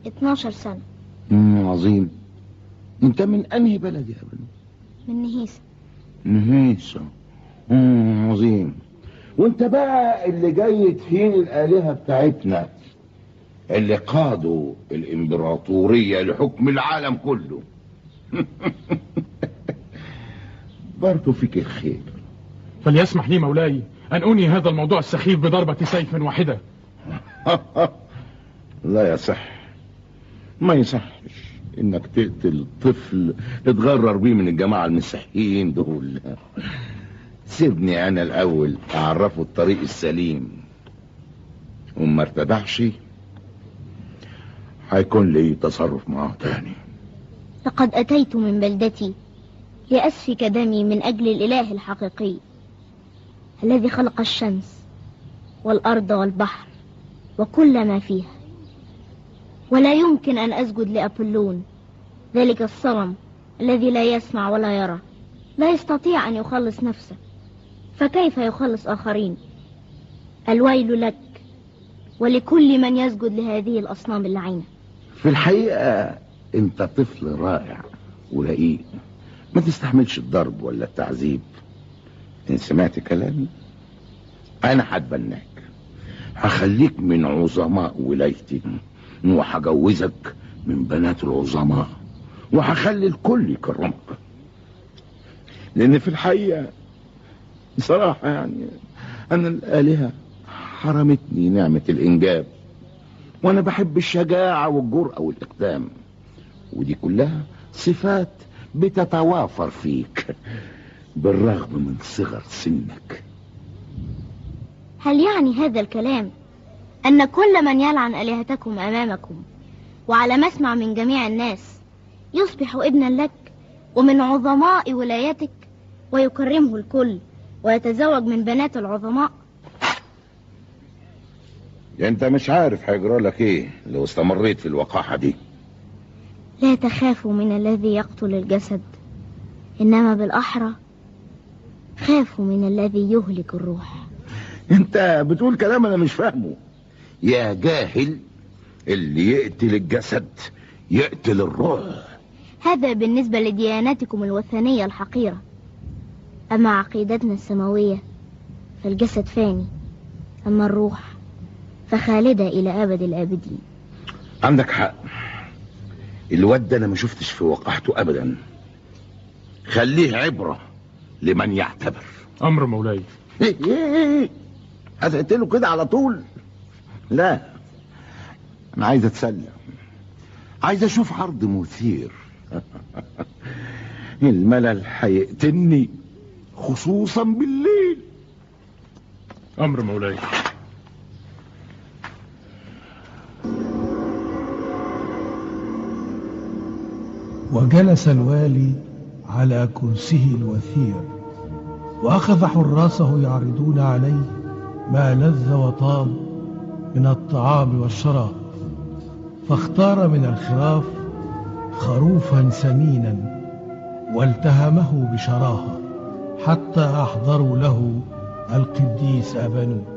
12 سنة مم، عظيم انت من انهي بلد يا ابني من نهيسة نهيسة مم، عظيم وانت بقى اللي جاي تهين الآلهة بتاعتنا اللي قادوا الإمبراطورية لحكم العالم كله برضو فيك الخير فليسمح لي مولاي أن أنهي هذا الموضوع السخيف بضربة سيف واحدة لا يصح ما يصحش انك تقتل طفل اتغرر بيه من الجماعة المسيحيين دول سيبني انا الاول اعرفه الطريق السليم وما ارتدعش هيكون لي تصرف معاه تاني لقد أتيت من بلدتي لأسفك دمي من أجل الإله الحقيقي الذي خلق الشمس والأرض والبحر وكل ما فيها ولا يمكن أن أسجد لأبولون ذلك الصنم الذي لا يسمع ولا يرى لا يستطيع أن يخلص نفسه فكيف يخلص آخرين الويل لك ولكل من يسجد لهذه الأصنام اللعينة في الحقيقة انت طفل رائع ورقيق ما تستحملش الضرب ولا التعذيب ان سمعت كلامي انا هتبناك هخليك من عظماء ولايتي وهجوزك من بنات العظماء وهخلي الكل يكرمك لان في الحقيقة بصراحة يعني انا الالهة حرمتني نعمة الانجاب وانا بحب الشجاعة والجرأة والاقدام ودي كلها صفات بتتوافر فيك بالرغم من صغر سنك هل يعني هذا الكلام أن كل من يلعن آلهتكم أمامكم وعلى مسمع من جميع الناس يصبح ابنا لك ومن عظماء ولايتك ويكرمه الكل ويتزوج من بنات العظماء انت مش عارف هيجرى لك ايه لو استمريت في الوقاحة دي لا تخافوا من الذي يقتل الجسد إنما بالأحرى خافوا من الذي يهلك الروح انت بتقول كلام انا مش فاهمه يا جاهل اللي يقتل الجسد يقتل الروح هذا بالنسبة لديانتكم الوثنية الحقيرة أما عقيدتنا السماوية فالجسد فاني أما الروح فخالدة إلى أبد الآبدين عندك حق الواد ده انا ما شفتش في وقاحته ابدا خليه عبرة لمن يعتبر أمر مولاي ايه ايه ايه هتقتله كده على طول لا انا عايز اتسلى عايز اشوف عرض مثير الملل هيقتلني خصوصا بالليل أمر مولاي وجلس الوالي على كرسيه الوثير واخذ حراسه يعرضون عليه ما لذ وطاب من الطعام والشراب فاختار من الخراف خروفا سمينا والتهمه بشراهه حتى احضروا له القديس ابانوب